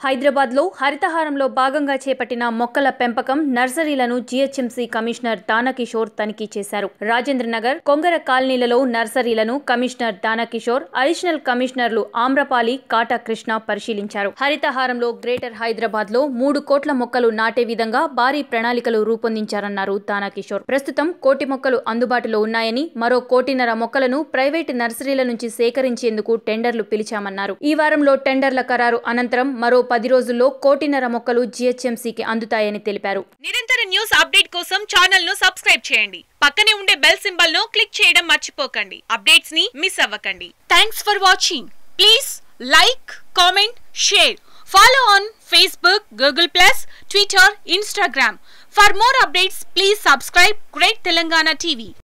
హైదరాబాద్లో హరితహారంలో భాగంగా చేపట్టిన మొక్కల పెంపకం నర్సరీలను జీహెచ్ఎంసీ కమిషనర్ దానకిషోర్ తనిఖీ చేశారు రాజేంద్ర నగర్ కొంగర కాలనీలలో నర్సరీలను కమిషనర్ దానకిషోర్ అడిషనల్ కమిషనర్లు ఆమ్రపాలి కాటా కృష్ణ పరిశీలించారు హరితహారంలో గ్రేటర్ హైదరాబాద్ లో మూడు కోట్ల మొక్కలు నాటే విధంగా భారీ ప్రణాళికలు రూపొందించారన్నారు దానకిషోర్ ప్రస్తుతం కోటి మొక్కలు అందుబాటులో ఉన్నాయని మరో కోటిన్నర మొక్కలను ప్రైవేటు నర్సరీల నుంచి సేకరించేందుకు టెండర్లు పిలిచామన్నారు ఈ వారంలో టెండర్ల ఖరారు అనంతరం మరో పది రోజుల్లో కోటిన్నర మొక్కలు జీహెచ్ఎంసీకి అందుతాయని తెలిపారు నిరంతర న్యూస్ అప్డేట్ కోసం ఛానల్ ను సబ్స్క్రైబ్ చేయండి పక్కనే ఉండే బెల్ సింబల్ ను క్లిక్ చేయడం మర్చిపోకండి అప్డేట్స్ ని మిస్ అవ్వకండి thanks for watching please like comment share follow on Facebook Google plus Twitter Instagram for more updates please subscribe great Telangana TV